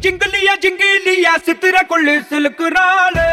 ஜிங்கிலியா ஜிங்கிலியா சித்திர கொள்ளு சிலுக்குறாளு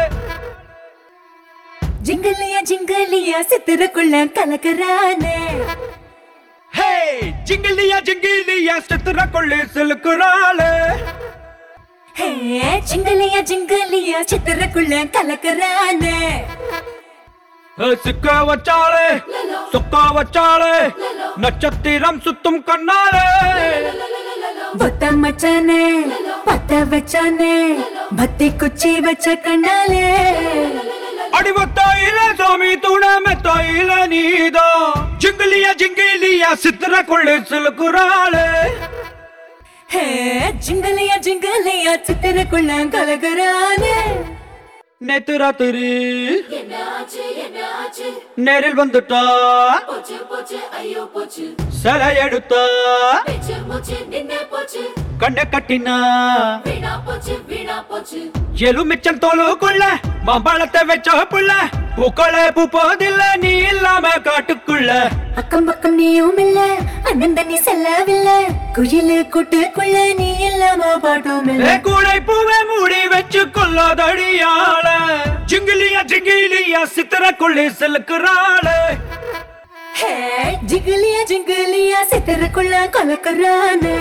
ஜிங்கலியா ஜிங்கலியா சித்திரக்குள்ள கலக்குறானே ஹே ஜிங்கிலியா ஜிங்கிலியா சித்திர கொள்ளு சிலுக்குறாளு ஹே ஜிங்கலியா ஜிங்கலியா சித்திரக்குள்ள கலக்குறானே சிக்க வச்சாலே சொக்க வச்சாலே நட்சத்திரம் சுத்தும் கண்ணாலே பொத்த மச்சானே பத்த வச்சானே பத்தி குச்சி வச்ச கண்ணாலே அடிவத்தாயில சாமி துணை மெத்தாயில நீதா ஜிங்கிலியா ஜிங்கிலியா சித்திர கொள்ளு சிலுக்குறாளு ஹே ஜிங்கலியா ஜிங்கலியா சித்திரக்குள்ள கலக்குறானே நேத்து ராத்திரி என்னாச்சு என்னாச்சு நேரில் வந்துட்டா போச்சு போச்சு ஐயோ போச்சு சிலை எடுத்தா பேச்சு மூச்சு நின்னே போச்சு கண்ணை கட்டினா வீணா போச்சு வீணா போச்சு எலுமிச்சம் தோலுக்குள்ள மாம்பழத்தை வச்ச புள்ள பூக்களே பூ போதில்ல நீ இல்லாம காட்டுக்குள்ள அக்கம் பக்கம் நீயும் இல்ல அண்ணன் தண்ணி செல்லவில்லை குயிலு கூட்டுக்குள்ள நீ இல்லாம பாட்டும் ஏ இல்ல கூடை பூவை மூடி வச்சு கொள்ளாதடியாள ஜிங்கிலியா ஜிங்கிலியா சித்திர கொள்ளி செலுக்குறாளு ஹே ஜிங்கலியா ஜிங்கலியா சித்திரக்குள்ள கலக்குறானே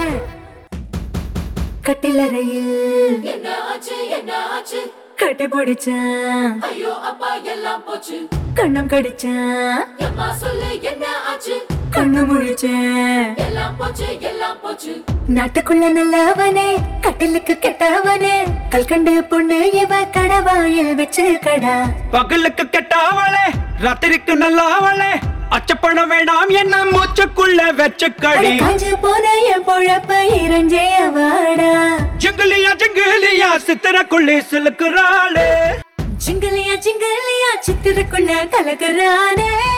கட்டிலறையில் என்னாச்சு என்னாச்சு கட்டி பிடிச்சான் ஐயோ அப்பா எல்லாம் போச்சு கண்ணம் கடிச்சான் எம்மா சொல்லு என்ன ஆச்சு கண்ணு முழிச்சேன் எல்லாம் போச்சு எல்லாம் போச்சு நாட்டுக்குள்ள நல்லவனே கட்டிலுக்கு கெட்டவனே கல்கண்டு பொண்ணு இவ கடவாயில் வச்சு கடா பகலுக்கு கெட்டாவளே ராத்திரிக்கு நல்லாவளே அச்சப்பட வேண்டாம் என்ன மூச்சுக்குள்ள வச்ச கடி காஞ்சு போன என் பொழப்ப இறஞ்சே வாடா ஜிங்கிலியா ஜிங்கிலியா சித்திர கொள்ளி செலுக்குறாளு ஜிங்கலியா ஜிங்கலியா சித்திரக்குள்ள கலக்குறானே